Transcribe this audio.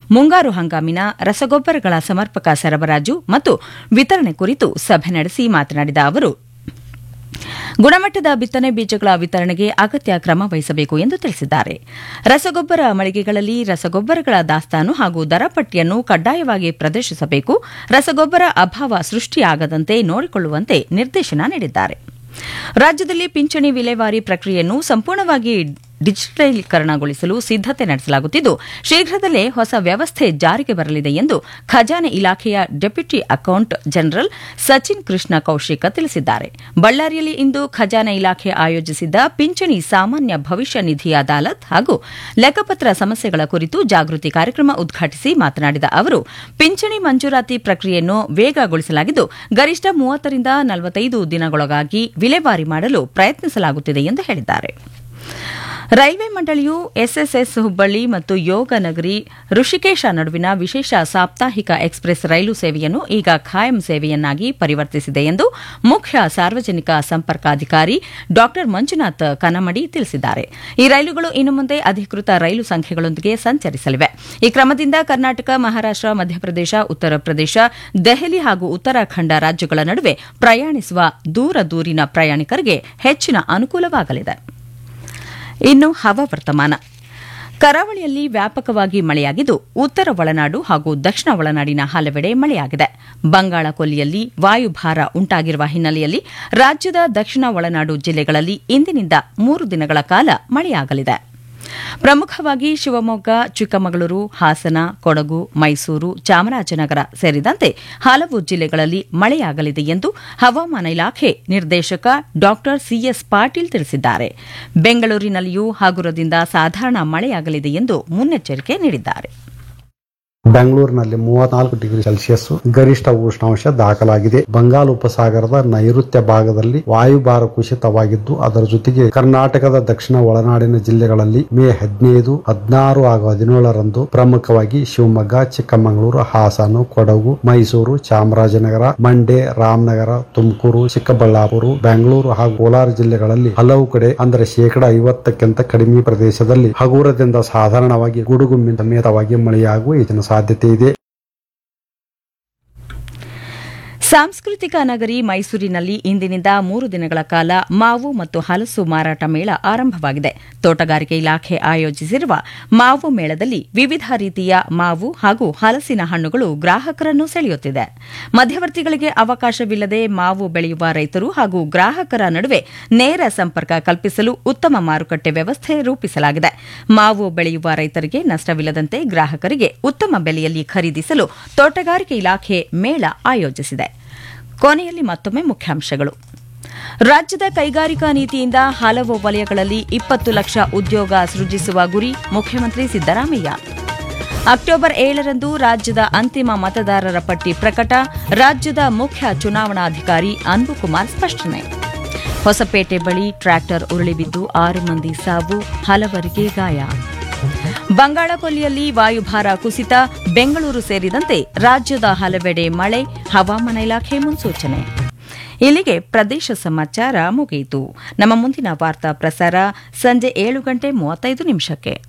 ಮುಂಗಾರು ಹಂಗಾಮಿನ ರಸಗೊಬ್ಬರಗಳ ಸಮರ್ಪಕ ಸರಬರಾಜು ಮತ್ತು ವಿತರಣೆ ಕುರಿತು ಸಭೆ ನಡೆಸಿ ಮಾತನಾಡಿದ ಅವರು ಗುಣಮಟ್ಟದ ಬಿತ್ತನೆ ಬೀಜಗಳ ವಿತರಣೆಗೆ ಅಗತ್ಯ ಕ್ರಮ ವಹಿಸಬೇಕು ಎಂದು ತಿಳಿಸಿದ್ದಾರೆ ರಸಗೊಬ್ಬರ ಮಳಿಗೆಗಳಲ್ಲಿ ರಸಗೊಬ್ಬರಗಳ ದಾಸ್ತಾನು ಹಾಗೂ ದರ ಪಟ್ಟಿಯನ್ನು ಕಡ್ಡಾಯವಾಗಿ ಪ್ರದರ್ಶಿಸಬೇಕು ರಸಗೊಬ್ಬರ ಅಭಾವ ಸೃಷ್ಟಿಯಾಗದಂತೆ ನೋಡಿಕೊಳ್ಳುವಂತೆ ನಿರ್ದೇಶನ ನೀಡಿದ್ದಾರೆ ರಾಜ್ಯದಲ್ಲಿ ಪಿಂಚಣಿ ವಿಲೇವಾರಿ ಪ್ರಕ್ರಿಯೆಯನ್ನು ಸಂಪೂರ್ಣವಾಗಿ ಡಿಜಿಟಲೀಕರಣಗೊಳಿಸಲು ಸಿದ್ದತೆ ನಡೆಸಲಾಗುತ್ತಿದ್ದು ಶೀಘ್ರದಲ್ಲೇ ಹೊಸ ವ್ಯವಸ್ಥೆ ಜಾರಿಗೆ ಬರಲಿದೆ ಎಂದು ಖಜಾನೆ ಇಲಾಖೆಯ deputy account general Sachin Krishna Kaushika ತಿಳಿಸಿದ್ದಾರೆ ಬಳ್ಳಾರಿಯಲ್ಲಿ ಇಂದು ಖಜಾನೆ ಇಲಾಖೆ ಆಯೋಜಿಸಿದ್ದ ಪಿಂಚಣಿ ಸಾಮಾನ್ಯ ಭವಿಷ್ಯ ನಿಧಿ ಅದಾಲತ್ ಹಾಗೂ ಲೆಕ್ಕಪತ್ರ ಸಮಸ್ಯೆಗಳ ಕುರಿತು ಜಾಗೃತಿ ಕಾರ್ಯಕ್ರಮ ಉದ್ಘಾಟಿಸಿ ಮಾತನಾಡಿದ ಅವರು ಪಿಂಚಣಿ ಮಂಜೂರಾತಿ ಪ್ರಕ್ರಿಯೆಯನ್ನು ವೇಗಗೊಳಿಸಲಾಗಿದ್ದು ಗರಿಷ್ಠ ಮೂವತ್ತರಿಂದ ನಲವತ್ತೈದು ದಿನಗಳೊಳಗಾಗಿ ವಿಲೇವಾರಿ ಮಾಡಲು ಪ್ರಯತ್ನಿಸಲಾಗುತ್ತಿದೆ ಎಂದು ಹೇಳಿದ್ದಾರೆ ರೈಲ್ವೆ ಮಂಡಳಿಯು ಎಸ್ಎಸ್ಎಸ್ ಹುಬ್ಬಳ್ಳಿ ಮತ್ತು ಯೋಗ ನಗರಿ ಋಷಿಕೇಶ ನಡುವಿನ ವಿಶೇಷ ಸಾಪ್ತಾಹಿಕ ಎಕ್ಸ್ಪ್ರೆಸ್ ರೈಲು ಸೇವೆಯನ್ನು ಈಗ ಖಾಯಂ ಸೇವೆಯನ್ನಾಗಿ ಪರಿವರ್ತಿಸಿದೆ ಎಂದು ಮುಖ್ಯ ಸಾರ್ವಜನಿಕ ಸಂಪರ್ಕಾಧಿಕಾರಿ ಡಾ ಮಂಜುನಾಥ್ ಕನಮಡಿ ತಿಳಿಸಿದ್ದಾರೆ ಈ ರೈಲುಗಳು ಇನ್ನು ಮುಂದೆ ಅಧಿಕೃತ ರೈಲು ಸಂಖ್ಯೆಗಳೊಂದಿಗೆ ಸಂಚರಿಸಲಿವೆ ಈ ಕ್ರಮದಿಂದ ಕರ್ನಾಟಕ ಮಹಾರಾಷ್ಟ ಮಧ್ಯಪ್ರದೇಶ ಉತ್ತರ ಪ್ರದೇಶ ದೆಹಲಿ ಹಾಗೂ ಉತ್ತರಾಖಂಡ ರಾಜ್ಯಗಳ ನಡುವೆ ಪ್ರಯಾಣಿಸುವ ದೂರ ದೂರಿನ ಪ್ರಯಾಣಿಕರಿಗೆ ಹೆಚ್ಚಿನ ಅನುಕೂಲವಾಗಲಿದೆ ಇನ್ನು ಹವಾವರ್ತಮಾನ ಕರಾವಳಿಯಲ್ಲಿ ವ್ಯಾಪಕವಾಗಿ ಮಳೆಯಾಗಿದ್ದು ಉತ್ತರ ಒಳನಾಡು ಹಾಗೂ ದಕ್ಷಿಣ ಒಳನಾಡಿನ ಹಲವೆಡೆ ಮಳೆಯಾಗಿದೆ ಬಂಗಾಳ ಕೊಲ್ಲಿಯಲ್ಲಿ ವಾಯುಭಾರ ಉಂಟಾಗಿರುವ ಹಿನ್ನೆಲೆಯಲ್ಲಿ ರಾಜ್ಯದ ದಕ್ಷಿಣ ಒಳನಾಡು ಜಿಲ್ಲೆಗಳಲ್ಲಿ ಇಂದಿನಿಂದ ಮೂರು ದಿನಗಳ ಕಾಲ ಮಳೆಯಾಗಲಿದೆ ಪ್ರಮುಖವಾಗಿ ಶಿವಮೊಗ್ಗ ಚಿಕ್ಕಮಗಳೂರು ಹಾಸನ ಕೊಡಗು ಮೈಸೂರು ಚಾಮರಾಜನಗರ ಸೇರಿದಂತೆ ಹಲವು ಜಿಲ್ಲೆಗಳಲ್ಲಿ ಮಳೆಯಾಗಲಿದೆ ಎಂದು ಹವಾಮಾನ ಇಲಾಖೆ ನಿರ್ದೇಶಕ ಡಾ ಸಿಎಸ್ ಪಾಟೀಲ್ ತಿಳಿಸಿದ್ದಾರೆ ಬೆಂಗಳೂರಿನಲ್ಲಿಯೂ ಹಗುರದಿಂದ ಸಾಧಾರಣ ಮಳೆಯಾಗಲಿದೆ ಎಂದು ಮುನ್ನೆಚ್ಚರಿಕೆ ನೀಡಿದ್ದಾರೆ ಬೆಂಗಳೂರಿನಲ್ಲಿ ಮೂವತ್ನಾಲ್ಕು ಡಿಗ್ರಿ ಸೆಲ್ಸಿಯಸ್ ಗರಿಷ್ಠ ಉಷ್ಣಾಂಶ ದಾಖಲಾಗಿದೆ ಬಂಗಾಳ ಉಪಸಾಗರದ ನೈಋತ್ಯ ಭಾಗದಲ್ಲಿ ವಾಯುಭಾರ ಕುಸಿತವಾಗಿದ್ದು ಅದರ ಜೊತೆಗೆ ಕರ್ನಾಟಕದ ದಕ್ಷಿಣ ಒಳನಾಡಿನ ಜಿಲ್ಲೆಗಳಲ್ಲಿ ಮೇ ಹದಿನೈದು ಹದಿನಾರು ಹಾಗೂ ಹದಿನೇಳರಂದು ಪ್ರಮುಖವಾಗಿ ಶಿವಮೊಗ್ಗ ಚಿಕ್ಕಮಗಳೂರು ಹಾಸನ ಕೊಡಗು ಮೈಸೂರು ಚಾಮರಾಜನಗರ ಮಂಡ್ಯ ರಾಮನಗರ ತುಮಕೂರು ಚಿಕ್ಕಬಳ್ಳಾಪುರ ಬೆಂಗಳೂರು ಹಾಗೂ ಕೋಲಾರ ಜಿಲ್ಲೆಗಳಲ್ಲಿ ಹಲವು ಕಡೆ ಅಂದರೆ ಶೇಕಡ ಐವತ್ತಕ್ಕಿಂತ ಕಡಿಮೆ ಪ್ರದೇಶದಲ್ಲಿ ಹಗುರದಿಂದ ಸಾಧಾರಣವಾಗಿ ಗುಡುಗು ಸಮೇತವಾಗಿ ಮಳೆಯಾಗುವ ಹೆಚ್ಚಿನ ಸಾಧ್ಯತೆ ಇದೆ ಸಾಂಸ್ಕೃತಿಕ ನಗರಿ ಮೈಸೂರಿನಲ್ಲಿ ಇಂದಿನಿಂದ ಮೂರು ದಿನಗಳ ಕಾಲ ಮಾವು ಮತ್ತು ಹಲಸು ಮಾರಾಟ ಮೇಳ ಆರಂಭವಾಗಿದೆ ತೋಟಗಾರಿಕೆ ಇಲಾಖೆ ಆಯೋಜಿಸಿರುವ ಮಾವು ಮೇಳದಲ್ಲಿ ವಿವಿಧ ರೀತಿಯ ಮಾವು ಹಾಗೂ ಹಲಸಿನ ಹಣ್ಣುಗಳು ಗ್ರಾಹಕರನ್ನು ಸೆಳೆಯುತ್ತಿದೆ ಮಧ್ಯವರ್ತಿಗಳಿಗೆ ಅವಕಾಶವಿಲ್ಲದೆ ಮಾವು ಬೆಳೆಯುವ ರೈತರು ಹಾಗೂ ಗ್ರಾಹಕರ ನಡುವೆ ನೇರ ಸಂಪರ್ಕ ಕಲ್ಪಿಸಲು ಉತ್ತಮ ಮಾರುಕಟ್ಟೆ ವ್ಯವಸ್ಥೆ ರೂಪಿಸಲಾಗಿದೆ ಮಾವು ಬೆಳೆಯುವ ರೈತರಿಗೆ ನಷ್ಟವಿಲ್ಲದಂತೆ ಗ್ರಾಹಕರಿಗೆ ಉತ್ತಮ ಬೆಲೆಯಲ್ಲಿ ಖರೀದಿಸಲು ತೋಟಗಾರಿಕೆ ಇಲಾಖೆ ಮೇಳ ಆಯೋಜಿಸಿದೆ ಕೊನೆಯಲ್ಲಿ ಮತ್ತೊಮ್ಮೆ ಮುಖ್ಯಾಂಶಗಳು ರಾಜ್ಯದ ಕೈಗಾರಿಕಾ ನೀತಿಯಿಂದ ಹಲವು ವಲಯಗಳಲ್ಲಿ ಇಪ್ಪತ್ತು ಲಕ್ಷ ಉದ್ಯೋಗ ಸೃಜಿಸುವ ಗುರಿ ಮುಖ್ಯಮಂತ್ರಿ ಸಿದ್ದರಾಮಯ್ಯ ಅಕ್ಟೋಬರ್ ಏಳರಂದು ರಾಜ್ಯದ ಅಂತಿಮ ಮತದಾರರ ಪಟ್ಟಿ ಪ್ರಕಟ ರಾಜ್ಯದ ಮುಖ್ಯ ಚುನಾವಣಾಧಿಕಾರಿ ಅನ್ಬುಕುಮಾರ್ ಸ್ಪಷ್ಟನೆ ಹೊಸಪೇಟೆ ಬಳಿ ಟ್ರ್ಯಾಕ್ಟರ್ ಉರುಳಿಬಿದ್ದು ಆರು ಮಂದಿ ಸಾವು ಹಲವರಿಗೆ ಗಾಯ ಬಂಗಾಳ ಕೊಲ್ಲಿಯಲ್ಲಿ ವಾಯುಭಾರ ಕುಸಿತ ಬೆಂಗಳೂರು ಸೇರಿದಂತೆ ರಾಜ್ಯದ ಹಲವೆಡೆ ಮಳೆ ಹವಾಮಾನ ಇಲಾಖೆ ಮುನ್ಸೂಚನೆ ಇಲ್ಲಿಗೆ ಪ್ರದೇಶ ಸಮಾಚಾರ ಮುಗಿಯಿತು ನಮ್ಮ ಮುಂದಿನ ವಾರ್ತಾ ಪ್ರಸಾರ ಸಂಜೆ ಏಳು ಗಂಟೆ ಮೂವತ್ತೈದು ನಿಮಿಷಕ್ಕೆ